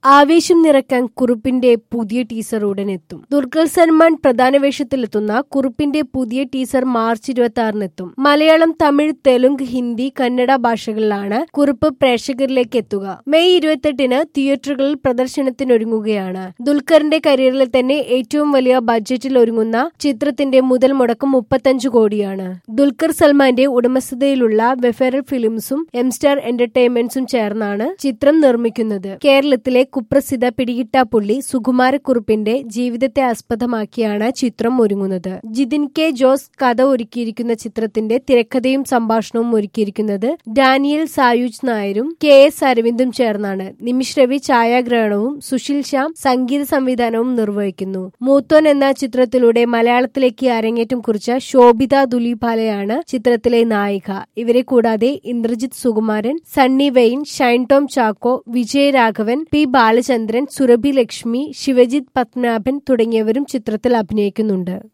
ആവേശം നിറയ്ക്കാൻ കുറുപ്പിന്റെ പുതിയ ടീസർ ഉടനെത്തും ദുർഗൽ സൽമാൻ പ്രധാന വേഷത്തിലെത്തുന്ന കുറുപ്പിന്റെ പുതിയ ടീസർ മാർച്ച് ഇരുപത്തി ആറിനെത്തും മലയാളം തമിഴ് തെലുങ്ക് ഹിന്ദി കന്നഡ ഭാഷകളിലാണ് കുറുപ്പ് പ്രേക്ഷകരിലേക്ക് എത്തുക മെയ് ഇരുപത്തെട്ടിന് തിയേറ്ററുകളിൽ പ്രദർശനത്തിനൊരുങ്ങുകയാണ് ദുൽഖറിന്റെ കരിയറിൽ തന്നെ ഏറ്റവും വലിയ ബഡ്ജറ്റിൽ ഒരുങ്ങുന്ന ചിത്രത്തിന്റെ മുതൽ മുടക്കം മുപ്പത്തഞ്ച് കോടിയാണ് ദുൽഖർ സൽമാന്റെ ഉടമസ്ഥതയിലുള്ള വെഫറൽ ഫിലിംസും എം സ്റ്റാർ എന്റർടൈൻമെന്റ്സും ചേർന്നാണ് ചിത്രം നിർമ്മിക്കുന്നത് കേരളത്തിലെ കുപ്രസിദ്ധ പിടികിട്ടാപ്പുള്ളി സുകുമാരക്കുറുപ്പിന്റെ ജീവിതത്തെ ആസ്പദമാക്കിയാണ് ചിത്രം ഒരുങ്ങുന്നത് ജിതിൻ കെ ജോസ് കഥ ഒരുക്കിയിരിക്കുന്ന ചിത്രത്തിന്റെ തിരക്കഥയും സംഭാഷണവും ഒരുക്കിയിരിക്കുന്നത് ഡാനിയൽ സായുജ് നായരും കെ എസ് അരവിന്ദും ചേർന്നാണ് നിമിഷ് രവി ഛായാഗ്രഹണവും സുശീൽ ശ്യാം സംഗീത സംവിധാനവും നിർവഹിക്കുന്നു മൂത്തോൻ എന്ന ചിത്രത്തിലൂടെ മലയാളത്തിലേക്ക് അരങ്ങേറ്റം കുറിച്ച ശോഭിത ദുലീപാലയാണ് ചിത്രത്തിലെ നായിക ഇവരെ കൂടാതെ ഇന്ദ്രജിത് സുകുമാരൻ സണ്ണി വെയിൻ ഷൈൻ ടോം ചാക്കോ വിജയരാഘവൻ പി ബാലചന്ദ്രൻ സുരഭി ലക്ഷ്മി ശിവജിത് പത്മനാഭൻ തുടങ്ങിയവരും ചിത്രത്തിൽ അഭിനയിക്കുന്നുണ്ട്